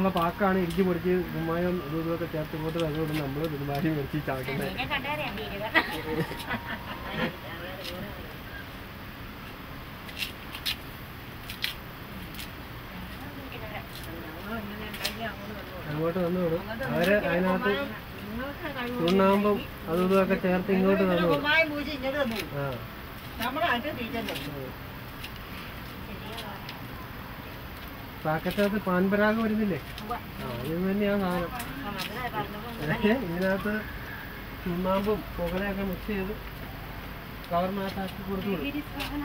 ഉള്ള പാക്കാണ് ഇടിച്ച് പൊടിച്ച് കുമ്മായം ഇതും ഇതൊക്കെ ചേർത്ത് ഇങ്ങോട്ട് തന്നുകൊണ്ട് നമ്മൾ കുടുംബാരി മേടിച്ച് ചാക്കുന്നത് മീനെ കണ്ടറിയാം മീനുകൾ അങ്ങോട്ട് തന്നു വിടും അവര് അതിനകത്ത് ചുണ്ണാമ്പും അതും ഇതൊക്കെ ചേർത്ത് ഇങ്ങോട്ട് തന്നു വിടും കുമ്മായ മൂച്ചി ഇങ്ങോട്ട് തന്നു ആ നമ്മുടെ നാട്ടിൽ തീറ്റല്ലേ പാക്കറ്റകത്ത് പാൻപരാഗ് വരുന്നില്ലേ ആ ഇത് തന്നെയാണ് സാധനം ഇതിനകത്ത് ചുണ്ണാമ്പും പുകലയൊക്കെ മിക്സ് ചെയ്ത് കവറിനകത്താക്കി കൊടുത്തു വിടും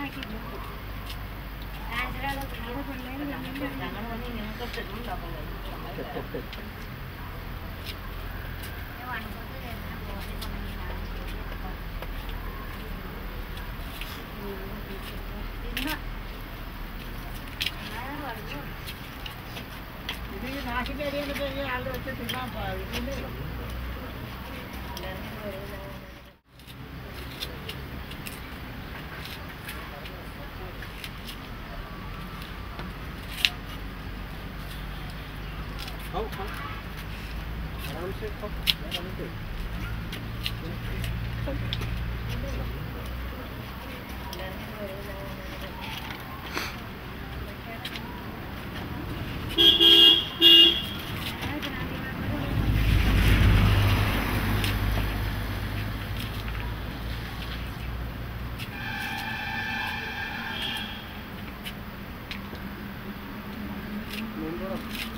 ഇത് ഈ നാശിക്കേരിയൊക്കെ ഈ ആളുടെ വെച്ച് തിന്നാൻ പാടില്ലേ खाओ खाओ आराम से खाओ आराम से नंबर